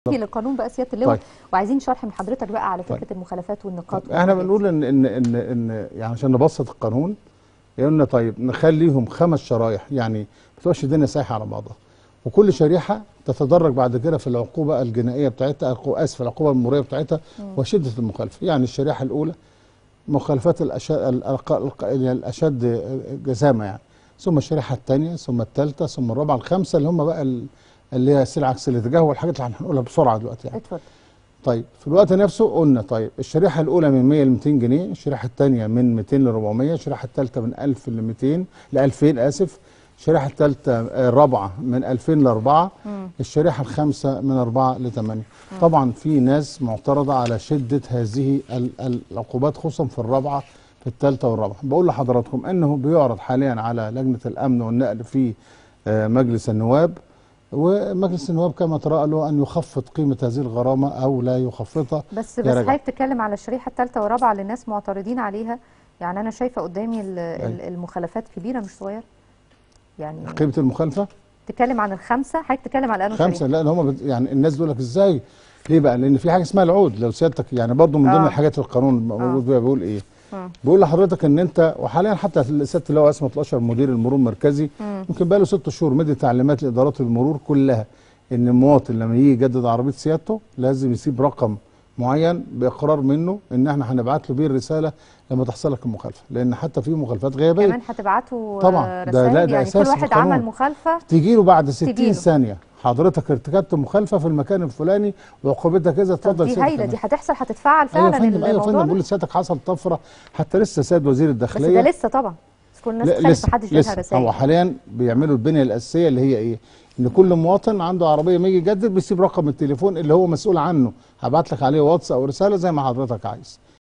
نيجي للقانون بقى سياده اللواء طيب. وعايزين شرح من حضرتك بقى على فكره طيب. المخالفات والنقاط احنا والحاجات بنقول ان ان ان ان يعني عشان نبسط القانون قلنا طيب نخليهم خمس شرايح يعني ما تبقاش الدنيا سايحه على بعضها وكل شريحه تتدرج بعد كده في العقوبه الجنائيه بتاعتها العقو- اسف العقوبه المروريه بتاعتها وشده المخالفه يعني الشريحه الاولى مخالفات الاشد الأق- الاشد جسامه يعني ثم الشريحه الثانيه ثم الثالثه ثم الرابعه الخامسه اللي هم بقى ال- اللي هي سلع عكس الاتجاه والحاجات اللي هنقولها بسرعه دلوقتي يعني اتفضل طيب في الوقت نفسه قلنا طيب الشريحه الاولى من 100 ل 200 جنيه الشريحه الثانيه من 200 ل 400 الشريحه الثالثه من 1000 ل 200 ل 2000 اسف الشريحه الثالثه آه، الرابعه من 2000 ل 4 الشريحه الخامسه من 4 ل 8 طبعا في ناس معترضه على شده هذه ال- ال- العقوبات خصوصا في الرابعه في الثالثه والرابعه بقول لحضراتكم انه بيعرض حاليا على لجنه الامن والنقل في آه، مجلس النواب ومجلس النواب كما ترى له ان يخفض قيمه هذه الغرامه او لا يخفضها بس يا بس رجل. حضرتك بتتكلم على الشريحه الثالثه والرابعه اللي الناس معترضين عليها يعني انا شايفه قدامي ال- ال- المخالفات كبيره مش صغيره يعني قيمه المخالفه تتكلم عن الخمسه حضرتك تتكلم على انه خمسه لا هم بت- يعني الناس دول لك ازاي ليه بقى لان في حاجه اسمها العود لو سيادتك يعني برضه من ضمن آه. الحاجات في القانون موجود فيها بيقول ايه مم. بيقول لحضرتك ان انت وحاليا حتى سياده اللواء اسمه الاشهر مدير المرور المركزي يمكن بقى له ست شهور مدي تعليمات لادارات المرور كلها ان المواطن لما يجي يجدد عربيه سيادته لازم يسيب رقم معين باقرار منه ان احنا هنبعت له بيه الرساله لما تحصل لك المخالفه لان حتى في مخالفات غيابيه كمان هتبعتوا طبعا، آه، ده- لا، رسائل ده يعني أساس كل واحد القانون. عمل مخالفه تيجي له بعد 60 تجيله. ثانيه حضرتك ارتكبت مخالفه في المكان الفلاني وعقوبتها كذا طب اتفضل دي سيادتك هايله كمان. دي هتحصل هتتفعل ايوه فعلا يا فندم ايوه يا الموضوع فندم ده؟ بقول لسيادتك حصل طفره حتى لسه سيد وزير بس الداخليه ده لسه طبعا بس كل الناس لا، تخالف لسه محدش جالها لسه رسائل هو حاليا بيعملوا البنيه الاساسيه اللي هي ايه؟ ان كل مواطن عنده عربيه ما يجي يجدد بيسيب رقم التليفون اللي هو مسؤول عنه هبعت لك عليه واتس او رساله زي ما حضرتك عايز